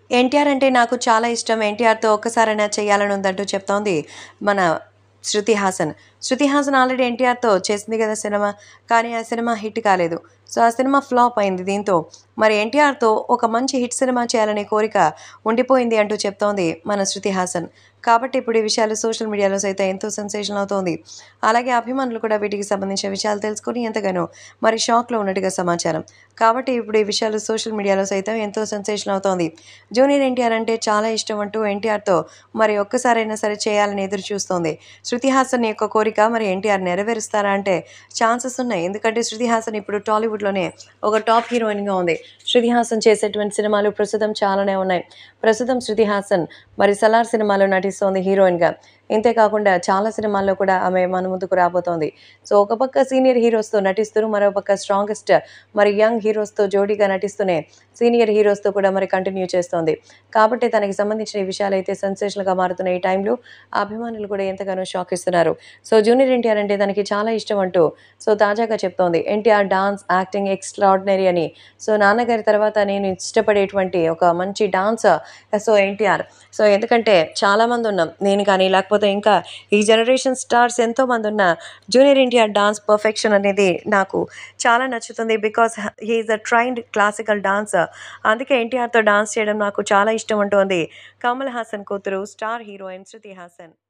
ఎన్టీఆర్ అంటే నాకు చాలా ఇష్టం ఎన్టీఆర్తో ఒక్కసారైనా చేయాలని ఉందంటూ చెప్తోంది మన శృతి హాసన్ శృతి హాసన్ ఆల్రెడీ ఎన్టీఆర్తో చేసింది కదా సినిమా కానీ ఆ సినిమా హిట్ కాలేదు సో ఆ సినిమా ఫ్లాప్ అయింది దీంతో మరి ఎన్టీఆర్తో ఒక మంచి హిట్ సినిమా చేయాలనే కోరిక ఉండిపోయింది అంటూ చెప్తోంది మన శృతి హాసన్ కాబట్టి ఇప్పుడు ఈ విషయాలు సోషల్ మీడియాలో సైతం ఎంతో సెన్సేషన్ అవుతోంది అలాగే అభిమానులు కూడా వీటికి సంబంధించిన విషయాలు తెలుసుకొని ఎంతగానో మరి షాక్లో ఉన్నట్టుగా సమాచారం కాబట్టి ఇప్పుడు ఈ విషయాలు సోషల్ మీడియాలో సైతం ఎంతో సెన్సేషన్ అవుతోంది జూనియర్ ఎన్టీఆర్ అంటే చాలా ఇష్టం అంటూ ఎన్టీఆర్తో మరి ఒక్కసారైనా సరే చేయాలని ఎదురు చూస్తోంది శృతి హాసన్ యొక్క కోరిక మరి ఎన్టీఆర్ నెరవేరుస్తారా అంటే ఛాన్సెస్ ఉన్నాయి ఎందుకంటే శృతి హాసన్ ఇప్పుడు టాలీవుడ్లోనే ఒక టాప్ హీరోయిన్గా ఉంది శృతి హాసన్ చేసేటువంటి సినిమాలు ప్రస్తుతం చాలానే ఉన్నాయి ప్రస్తుతం శృతి హాసన్ మరి సలార్ సినిమాలో నటిస్తోంది హీరోయిన్గా ఇంతేకాకుండా చాలా సినిమాల్లో కూడా ఆమె మన ముందుకు రాబోతోంది సో ఒక పక్క సీనియర్ హీరోస్తో నటిస్తూ మరో పక్క స్ట్రాంగెస్ట్ మరి యంగ్ హీరోస్తో జోడీగా నటిస్తూనే సీనియర్ హీరోస్తో కూడా మరి కంటిన్యూ చేస్తోంది కాబట్టి తనకి సంబంధించిన ఈ విషయాలు అయితే సెన్సేషన్గా మారుతున్న ఈ టైంలో అభిమానులు కూడా ఎంతగానో షాక్ ఇస్తున్నారు సో జూనియర్ ఎన్టీఆర్ అంటే తనకి చాలా ఇష్టం అంటూ సో తాజాగా చెప్తోంది ఎన్టీఆర్ డాన్స్ యాక్టింగ్ ఎక్స్ట్రాడినరీ అని సో నాన్నగారి తర్వాత నేను ఇష్టపడేటువంటి ఒక మంచి డాన్సర్ సో ఎన్టీఆర్ సో ఎందుకంటే చాలామంది ఉన్నాం నేను కానీ లేకపోతే ఇంకా ఈ జనరేషన్ స్టార్స్ ఎంతోమంది ఉన్న జూనియర్ ఎన్టీఆర్ డాన్స్ పర్ఫెక్షన్ అనేది నాకు చాలా నచ్చుతుంది because he's a trained classical dancer అందుకే ఎన్టీఆర్తో డాన్స్ చేయడం నాకు చాలా ఇష్టం ఉంటుంది కమల్ హాసన్ కూతురు స్టార్ హీరోయిన్ శృతి హాసన్